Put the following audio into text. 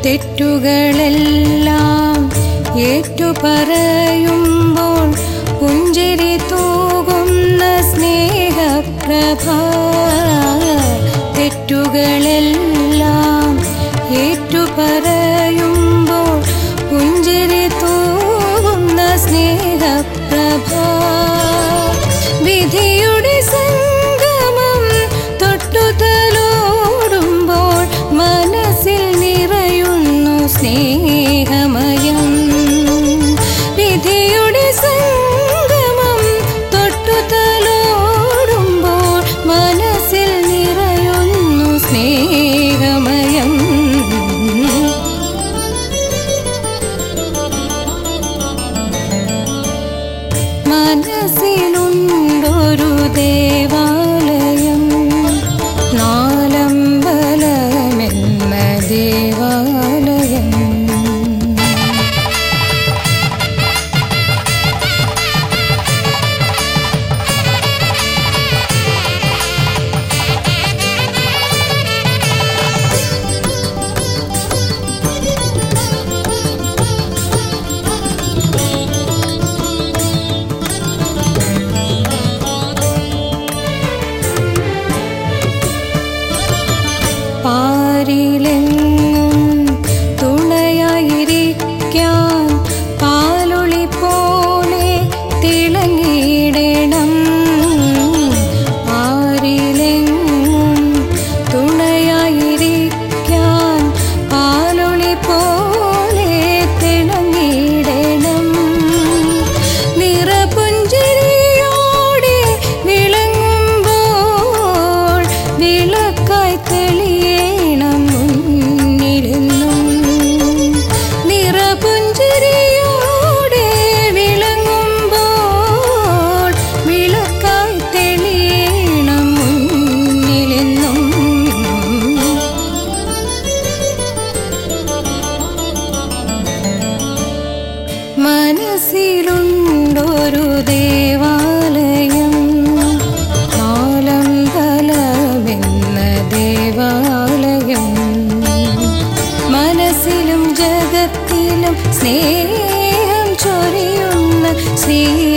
തെറ്റുകളെല്ലാം ഏറ്റുപറയുമ്പോൾ പുഞ്ചിരി തൂകുന്ന സ്നേഹപ്രഭ തെറ്റുകളെല്ലാം ഏറ്റുപറയുമ്പോൾ പുഞ്ചിരി തൂകുന്ന സ്നേഹപ്രഭ വിധിയുടെ സംഗമം തൊട്ടുതലോടുമ്പോൾ മനസ്സിൽ നിറയുന്നു സ്നേഹമയം വിധിയുടെ സംഗമം തൊട്ടുതലോടുമ്പോൾ മനസ്സിൽ നിറയുന്നു സ്നേഹമയം മനസ്സിലുണ്ടൊരു ദേവാലയം നാലമ്പലമെന്ന ദേവാലയം പാരിലെങ്ങും തുണയായിരിക്കാൻ പാലൊളി പോലെ തിളങ്ങിയിടണം പാരിലെങ്ങും തുണയായിരിക്കാൻ പാലൊളി പോലെ തിളങ്ങിയിടണം നിറപുഞ്ചിരിയോടെ വിളങ്ങുമ്പോൾ വിളക്കായി തെളിയണം മുന്നിലെന്നും നിറപുഞ്ചിരിയോടെ വിളങ്ങുമ്പോൾ വിളക്കായി തെളിയണം മുന്നിലെന്നും മനസ്സിലുണ്ടൊരു ദേവാലയം നാലമ്പലമെന്ന ദേവാലയം മനസ്സിലും ജഗത്തിലും സ്നേഹം ചൊരിയുന്ന സ്നേഹ